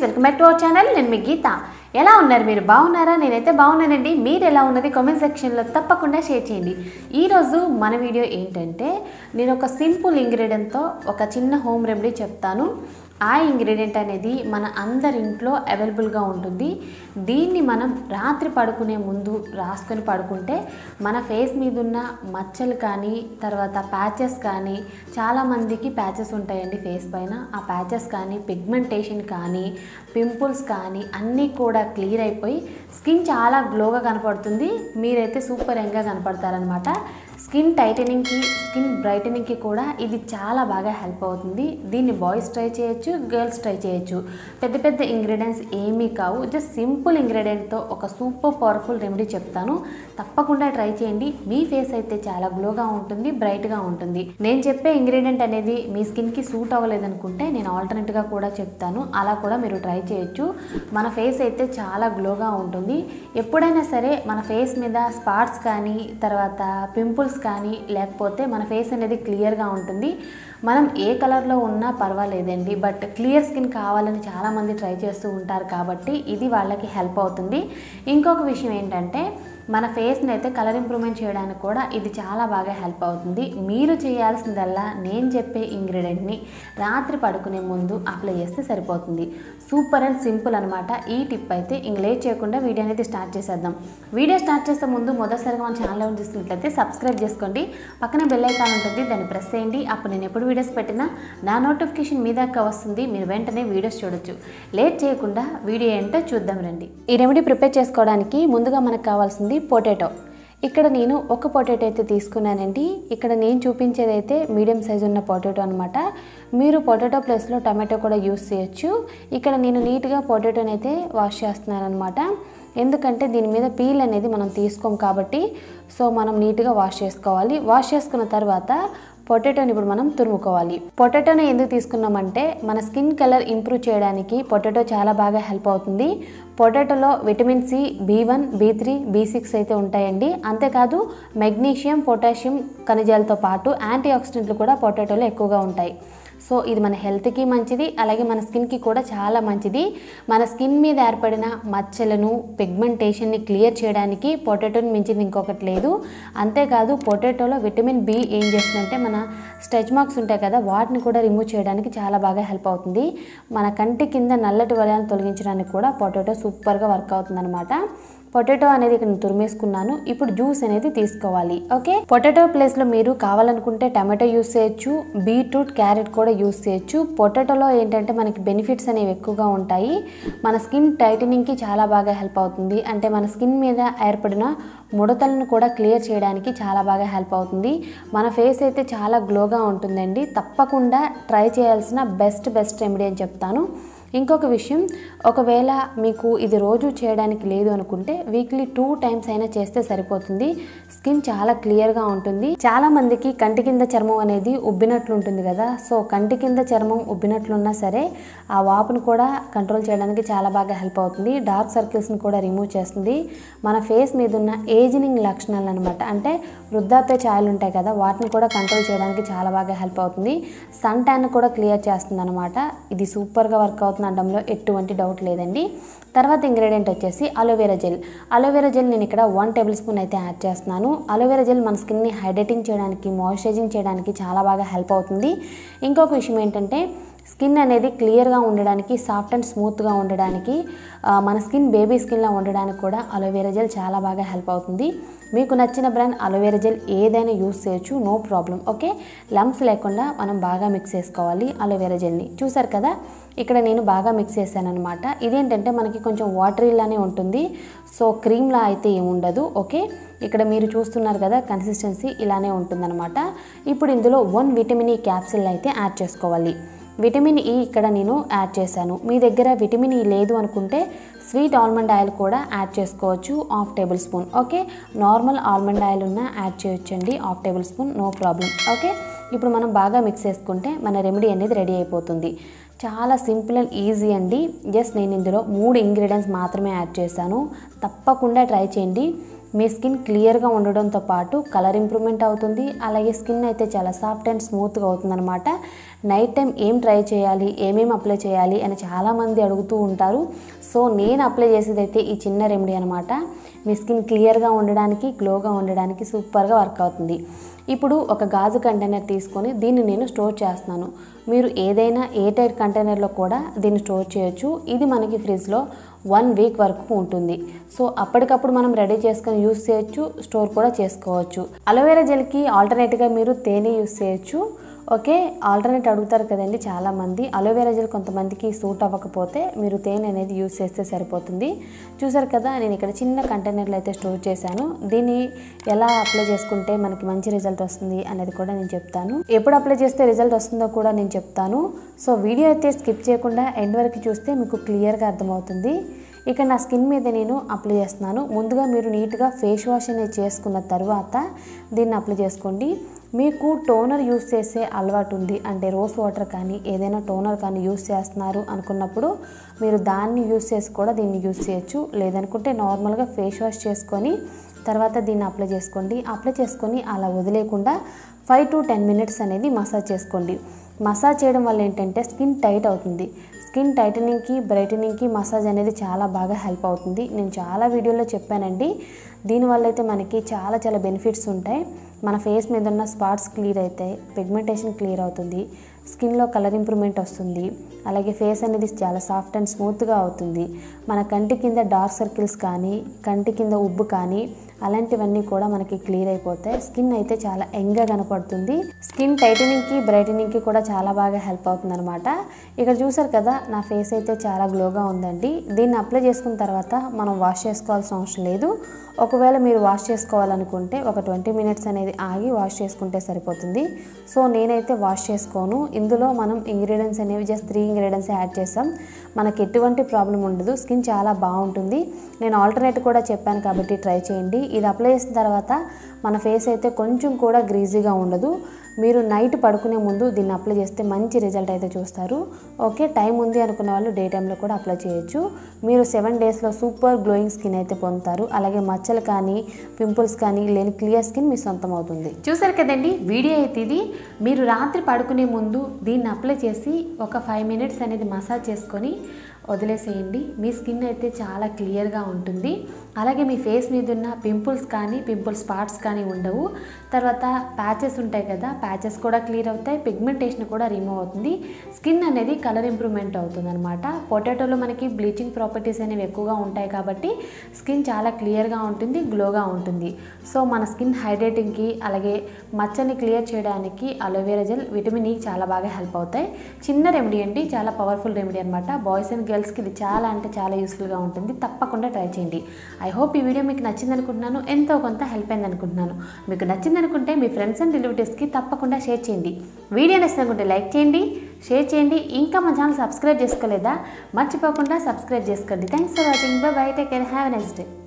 welcome back to our channel నేను మీ గీత ఎలా ఉన్నారు మీరు బాగున్నారా నేనైతే బాగున్నానండి మీరు ఎలా ఉన్నది కామెంట్ సెక్షన్లో తప్పకుండా షేర్ చేయండి ఈరోజు మన వీడియో ఏంటంటే నేను ఒక సింపుల్ ఇంగ్రీడియంట్తో ఒక చిన్న హోమ్ రెమెడీ చెప్తాను ఆ ఇంగ్రీడియంట్ అనేది మన అందరి ఇంట్లో అవైలబుల్గా ఉంటుంది దీన్ని మనం రాత్రి పడుకునే ముందు రాసుకొని పడుకుంటే మన ఫేస్ మీద ఉన్న మచ్చలు కానీ తర్వాత ప్యాచెస్ కానీ చాలామందికి ప్యాచెస్ ఉంటాయండి ఫేస్ పైన ఆ ప్యాచెస్ కానీ పిగ్మెంటేషన్ కానీ పింపుల్స్ కానీ అన్నీ కూడా క్లియర్ అయిపోయి స్కిన్ చాలా గ్లోగా కనపడుతుంది మీరైతే సూపర్ యంగ్గా కనపడతారనమాట స్కిన్ టైటనింగ్కి స్కిన్ బ్రైటనింగ్కి కూడా ఇది చాలా బాగా హెల్ప్ అవుతుంది దీన్ని బాయ్స్ ట్రై చేయొచ్చు గర్ల్స్ ట్రై చేయొచ్చు పెద్ద పెద్ద ఇంగ్రీడియంట్స్ ఏమీ కావు జస్ట్ సింపుల్ ఇంగ్రీడియంట్తో ఒక సూపర్ పవర్ఫుల్ రెమెడీ చెప్తాను తప్పకుండా ట్రై చేయండి మీ ఫేస్ అయితే చాలా గ్లోగా ఉంటుంది బ్రైట్గా ఉంటుంది నేను చెప్పే ఇంగ్రీడియంట్ అనేది మీ స్కిన్కి సూట్ అవ్వలేదనుకుంటే నేను ఆల్టర్నేట్గా కూడా చెప్తాను అలా కూడా మీరు ట్రై చేయొచ్చు మన ఫేస్ అయితే చాలా గ్లోగా ఉంటుంది ఎప్పుడైనా సరే మన ఫేస్ మీద స్పాట్స్ కానీ తర్వాత పింపుల్స్ కానీ లేకపోతే మన ఫేస్ అనేది క్లియర్గా ఉంటుంది మనం ఏ కలర్లో ఉన్నా పర్వాలేదండి బట్ క్లియర్ స్కిన్ కావాలని చాలామంది ట్రై చేస్తూ ఉంటారు కాబట్టి ఇది వాళ్ళకి హెల్ప్ అవుతుంది ఇంకొక విషయం ఏంటంటే మన ఫేస్ని అయితే కలర్ ఇంప్రూవ్మెంట్ చేయడానికి కూడా ఇది చాలా బాగా హెల్ప్ అవుతుంది మీరు చేయాల్సిందల్లా నేను చెప్పే ఇంగ్రీడియంట్ని రాత్రి పడుకునే ముందు అప్లై చేస్తే సరిపోతుంది సూపర్ అండ్ సింపుల్ అనమాట ఈ టిప్ అయితే ఇంక లేట్ చేయకుండా వీడియో అనేది స్టార్ట్ చేసేద్దాం వీడియో స్టార్ట్ చేసే ముందు మొదటిసారిగా మన ఛానల్ చూస్తున్నట్లయితే సబ్స్క్రైబ్ చేసుకోండి పక్కనే బెల్ ఐకాన్ ఉంటుంది దాన్ని ప్రెస్ చేయండి అప్పుడు నేను ఎప్పుడు వీడియోస్ పెట్టినా నా నోటిఫికేషన్ మీ దాకా వస్తుంది మీరు వెంటనే వీడియోస్ చూడొచ్చు లేట్ చేయకుండా వీడియో ఏంటో చూద్దాం రండి ఈ రెమెడీ ప్రిపేర్ చేసుకోవడానికి ముందుగా మనకు కావాల్సింది పొటాటో ఇక్కడ నేను ఒక పొటాటో అయితే తీసుకున్నానండి ఇక్కడ నేను చూపించేది అయితే మీడియం సైజ్ ఉన్న పొటాటో అనమాట మీరు పొటాటో ప్లేస్లో టమాటో కూడా యూస్ చేయొచ్చు ఇక్కడ నేను నీట్గా పొటాటోని అయితే వాష్ చేస్తున్నాను అనమాట ఎందుకంటే దీని మీద పీల్ అనేది మనం తీసుకోం కాబట్టి సో మనం నీట్గా వాష్ చేసుకోవాలి వాష్ చేసుకున్న తర్వాత పొటాటోని ఇప్పుడు మనం తురుముకోవాలి పొటాటోని ఎందుకు తీసుకున్నామంటే మన స్కిన్ కలర్ ఇంప్రూవ్ చేయడానికి పొటాటో చాలా బాగా హెల్ప్ అవుతుంది పొటాటోలో vitamin C B one B three B six అయితే ఉంటాయండి అంతేకాదు మెగ్నీషియం పొటాషియం ఖనిజాలతో పాటు యాంటీ ఆక్సిడెంట్లు కూడా పొటాటోలో ఎక్కువగా ఉంటాయి సో ఇది మన హెల్త్కి మంచిది అలాగే మన స్కిన్కి కూడా చాలా మంచిది మన స్కిన్ మీద ఏర్పడిన మచ్చలను పిగ్మెంటేషన్ని క్లియర్ చేయడానికి పొటాటోని మించింది ఇంకొకటి లేదు అంతేకాదు పొటాటోలో విటమిన్ బి ఏం చేస్తుందంటే మన స్ట్రెచ్ మార్క్స్ ఉంటాయి కదా వాటిని కూడా రిమూవ్ చేయడానికి చాలా బాగా హెల్ప్ అవుతుంది మన కంటి కింద నల్లటి వలయాన్ని తొలగించడానికి కూడా పొటాటో సూపర్గా వర్క్ అవుతుంది పొటాటో అనేది ఇక్కడ నేను తురిమేసుకున్నాను ఇప్పుడు జ్యూస్ అనేది తీసుకోవాలి ఓకే పొటాటో ప్లేస్లో మీరు కావాలనుకుంటే టమాటో యూస్ చేయొచ్చు బీట్రూట్ క్యారెట్ కూడా యూస్ చేయొచ్చు పొటాటోలో ఏంటంటే మనకి బెనిఫిట్స్ అనేవి ఎక్కువగా ఉంటాయి మన స్కిన్ టైటనింగ్కి చాలా బాగా హెల్ప్ అవుతుంది అంటే మన స్కిన్ మీద ఏర్పడిన ముడతలను కూడా క్లియర్ చేయడానికి చాలా బాగా హెల్ప్ అవుతుంది మన ఫేస్ అయితే చాలా గ్లోగా ఉంటుందండి తప్పకుండా ట్రై చేయాల్సిన బెస్ట్ బెస్ట్ రెమెడీ అని చెప్తాను ఇంకొక విషయం ఒకవేళ మీకు ఇది రోజు చేయడానికి లేదు అనుకుంటే వీక్లీ టూ టైమ్స్ అయినా చేస్తే సరిపోతుంది స్కిన్ చాలా క్లియర్గా ఉంటుంది చాలా మందికి కంటి కింద చర్మం అనేది ఉబ్బినట్లు ఉంటుంది కదా సో కంటి కింద చర్మం ఉబ్బినట్లున్నా సరే ఆ వాపును కూడా కంట్రోల్ చేయడానికి చాలా బాగా హెల్ప్ అవుతుంది డార్క్ సర్కిల్స్ని కూడా రిమూవ్ చేస్తుంది మన ఫేస్ మీద ఉన్న ఏజినింగ్ లక్షణాలు అనమాట అంటే వృద్ధాప్య ఛాయలు ఉంటాయి కదా వాటిని కూడా కంట్రోల్ చేయడానికి చాలా బాగా హెల్ప్ అవుతుంది సన్ ట్యాన్ కూడా క్లియర్ చేస్తుంది అనమాట ఇది సూపర్గా వర్క్ అవుతుంది అనడంలో ఎటువంటి డౌట్ లేదండి తర్వాత ఇంగ్రీడియంట్ వచ్చేసి అలోవెరా జెల్ అలోవెరా జెల్ నేను ఇక్కడ వన్ టేబుల్ స్పూన్ అయితే యాడ్ చేస్తున్నాను అలోవెరా జెల్ మన స్కిన్ని హైడ్రేటింగ్ చేయడానికి మాయిశ్చరైజింగ్ చేయడానికి చాలా బాగా హెల్ప్ అవుతుంది ఇంకొక విషయం ఏంటంటే స్కిన్ అనేది క్లియర్గా ఉండడానికి సాఫ్ట్ అండ్ స్మూత్గా ఉండడానికి ఆ, మన స్కిన్ బేబీ స్కిన్లా ఉండడానికి కూడా అలోవెరా జెల్ చాలా బాగా హెల్ప్ అవుతుంది మీకు నచ్చిన బ్రాండ్ అలోవెరా జెల్ ఏదైనా యూస్ చేయొచ్చు నో ప్రాబ్లం ఓకే లమ్స్ లేకుండా మనం బాగా మిక్స్ చేసుకోవాలి అలోవెరా జెల్ని చూసారు కదా ఇక్కడ నేను బాగా మిక్స్ చేశాను అనమాట ఇదేంటంటే మనకి కొంచెం వాటరీలానే ఉంటుంది సో క్రీమ్లా అయితే ఏముండదు ఓకే ఇక్కడ మీరు చూస్తున్నారు కదా కన్సిస్టెన్సీ ఇలానే ఉంటుందన్నమాట ఇప్పుడు ఇందులో వన్ విటమిన్ ఈ క్యాప్సిల్ అయితే యాడ్ చేసుకోవాలి విటమిన్ ఈ ఇక్కడ నేను యాడ్ చేశాను మీ దగ్గర విటమిన్ ఈ లేదు అనుకుంటే స్వీట్ ఆల్మండ్ ఆయిల్ కూడా యాడ్ చేసుకోవచ్చు half tablespoon okay normal almond oil ఉన్న యాడ్ చేయొచ్చండి half tablespoon no problem okay ఇప్పుడు మనం బాగా మిక్స్ చేసుకుంటే మన రెమెడీ అనేది రెడీ అయిపోతుంది చాలా సింపుల్ అండ్ ఈజీ అండి జస్ట్ నేను ఇందులో మూడు ఇంగ్రీడియంట్స్ మాత్రమే యాడ్ చేశాను తప్పకుండా ట్రై చేయండి మీ స్కిన్ క్లియర్గా ఉండడంతో పాటు కలర్ ఇంప్రూవ్మెంట్ అవుతుంది అలాగే స్కిన్ అయితే చాలా సాఫ్ట్ అండ్ స్మూత్గా అవుతుందన్నమాట నైట్ టైం ఏం ట్రై చేయాలి ఏమేమి అప్లై చేయాలి అని చాలామంది అడుగుతూ ఉంటారు సో నేను అప్లై చేసేది అయితే ఈ చిన్న రెమెడీ అనమాట మీ స్కిన్ క్లియర్గా ఉండడానికి గ్లోగా ఉండడానికి సూపర్గా వర్క్ అవుతుంది ఇప్పుడు ఒక గాజు కంటైనర్ తీసుకొని దీన్ని నేను స్టోర్ చేస్తున్నాను మీరు ఏదైనా ఏ టైర్ కంటైనర్లో కూడా దీన్ని స్టోర్ చేయొచ్చు ఇది మనకి ఫ్రిడ్జ్లో వన్ వీక్ వరకు ఉంటుంది సో అప్పటికప్పుడు మనం రెడీ చేసుకొని యూస్ చేయొచ్చు స్టోర్ కూడా చేసుకోవచ్చు అలోవెరా జెల్కి ఆల్టర్నేట్గా మీరు తేనె యూస్ చేయొచ్చు ఓకే ఆల్టర్నేట్ అడుగుతారు కదండి చాలామంది అలోవెరా జెల్ కొంతమందికి సూట్ అవ్వకపోతే మీరు తేనె అనేది యూస్ చేస్తే సరిపోతుంది చూసారు కదా నేను ఇక్కడ చిన్న కంటైనర్లో అయితే స్టోర్ చేశాను దీన్ని ఎలా అప్లై చేసుకుంటే మనకి మంచి రిజల్ట్ వస్తుంది అనేది కూడా నేను చెప్తాను ఎప్పుడు అప్లై చేస్తే రిజల్ట్ వస్తుందో కూడా నేను చెప్తాను సో వీడియో అయితే స్కిప్ చేయకుండా ఎండ్ వరకు చూస్తే మీకు క్లియర్గా అర్థమవుతుంది ఇక నా స్కిన్ మీద నేను అప్లై చేస్తున్నాను ముందుగా మీరు నీట్గా ఫేస్ వాష్ అనేది చేసుకున్న తర్వాత దీన్ని అప్లై చేసుకోండి మీకు టోనర్ యూస్ చేసే అలవాటు ఉంది అంటే రోజ్ వాటర్ కానీ ఏదైనా టోనర్ కానీ యూస్ చేస్తున్నారు అనుకున్నప్పుడు మీరు దాన్ని యూస్ చేసి కూడా దీన్ని యూస్ చేయొచ్చు లేదనుకుంటే నార్మల్గా ఫేస్ వాష్ చేసుకొని తర్వాత దీన్ని అప్లై చేసుకోండి అప్లై చేసుకొని అలా వదిలేకుండా ఫైవ్ టు టెన్ మినిట్స్ అనేది మసాజ్ చేసుకోండి మసాజ్ చేయడం వల్ల ఏంటంటే స్కిన్ టైట్ అవుతుంది స్కిన్ టైటనింగ్కి బ్రైటనింగ్కి మసాజ్ అనేది చాలా బాగా హెల్ప్ అవుతుంది నేను చాలా వీడియోలో చెప్పానండి దీనివల్ల అయితే మనకి చాలా చాలా బెనిఫిట్స్ ఉంటాయి మన ఫేస్ మీద ఉన్న స్పాట్స్ క్లియర్ అవుతాయి పిగ్మెంటేషన్ క్లియర్ అవుతుంది స్కిన్లో కలర్ ఇంప్రూవ్మెంట్ వస్తుంది అలాగే ఫేస్ అనేది చాలా సాఫ్ట్ అండ్ స్మూత్గా అవుతుంది మన కంటి కింద డార్క్ సర్కిల్స్ కానీ కంటి కింద ఉబ్బు కానీ అలాంటివన్నీ కూడా మనకి క్లియర్ అయిపోతాయి స్కిన్ అయితే చాలా యంగ్గా కనపడుతుంది స్కిన్ టైటనింగ్కి బ్రైటనింగ్కి కూడా చాలా బాగా హెల్ప్ అవుతుంది అనమాట ఇక్కడ చూసారు కదా నా ఫేస్ అయితే చాలా గ్లోగా ఉందండి దీన్ని అప్లై చేసుకున్న తర్వాత మనం వాష్ చేసుకోవాల్సిన అవసరం లేదు ఒకవేళ మీరు వాష్ చేసుకోవాలనుకుంటే ఒక ట్వంటీ మినిట్స్ అనేది ఆగి వాష్ చేసుకుంటే సరిపోతుంది సో నేనైతే వాష్ చేసుకోను ఇందులో మనం ఇంగ్రీడియంట్స్ అనేవి జస్ట్ త్రీ ఇంగ్రీడియంట్స్ యాడ్ చేస్తాం మనకి ఎటువంటి ప్రాబ్లం ఉండదు స్కిన్ చాలా బాగుంటుంది నేను ఆల్టర్నేట్ కూడా చెప్పాను కాబట్టి ట్రై చేయండి ఇది అప్లై చేసిన తర్వాత మన ఫేస్ అయితే కొంచెం కూడా గ్రీజీగా ఉండదు మీరు నైట్ పడుకునే ముందు దీన్ని అప్లై చేస్తే మంచి రిజల్ట్ అయితే చూస్తారు ఓకే టైం ఉంది అనుకున్న వాళ్ళు డే టైంలో కూడా అప్లై చేయొచ్చు మీరు సెవెన్ డేస్లో సూపర్ గ్లోయింగ్ స్కిన్ అయితే పొందుతారు అలాగే మచ్చలు కానీ పింపుల్స్ కానీ లేని క్లియర్ స్కిన్ మీ సొంతం అవుతుంది చూసారు కదండి వీడియో అయితే ఇది మీరు రాత్రి పడుకునే ముందు దీన్ని అప్లై చేసి ఒక ఫైవ్ మినిట్స్ అనేది మసాజ్ చేసుకొని వదిలేసేయండి మీ స్కిన్ అయితే చాలా క్లియర్గా ఉంటుంది అలాగే మీ ఫేస్ మీద ఉన్న పింపుల్స్ కానీ పింపుల్ స్పాట్స్ కానీ ఉండవు తర్వాత ప్యాచెస్ ఉంటాయి కదా ప్యాచెస్ కూడా క్లియర్ అవుతాయి పిగ్మెంటేషన్ కూడా రిమూవ్ అవుతుంది స్కిన్ అనేది కలర్ ఇంప్రూవ్మెంట్ అవుతుంది అనమాట పొటాటోలో మనకి బ్లీచింగ్ ప్రాపర్టీస్ అనేవి ఎక్కువగా ఉంటాయి కాబట్టి స్కిన్ చాలా క్లియర్గా ఉంటుంది గ్లోగా ఉంటుంది సో మన స్కిన్ హైడ్రేటింగ్కి అలాగే మచ్చని క్లియర్ చేయడానికి అలోవెరా జెల్ విటమిన్ ఈ చాలా బాగా హెల్ప్ అవుతాయి చిన్న రెమెడీ అండి చాలా పవర్ఫుల్ రెమెడీ అనమాట బాయ్స్ అండ్ గర్ల్స్కి ఇది చాలా అంటే చాలా యూస్ఫుల్గా ఉంటుంది తప్పకుండా ట్రై చేయండి ఐ హోప్ ఈ వీడియో మీకు నచ్చింది అనుకుంటున్నాను ఎంతో కొంత హెల్ప్ అయింది అనుకుంటున్నాను మీకు నచ్చింది అనుకుంటే మీ ఫ్రెండ్స్ అండ్ రిలేటివ్స్కి తప్పకుండా షేర్ చేయండి వీడియో నచ్చింది అనుకుంటే లైక్ చేయండి షేర్ చేయండి ఇంకా మా ఛానల్ సబ్స్క్రైబ్ చేసుకోలేదా మర్చిపోకుండా సబ్స్క్రైబ్ చేసుకోండి thanks for watching bye bye take care have next day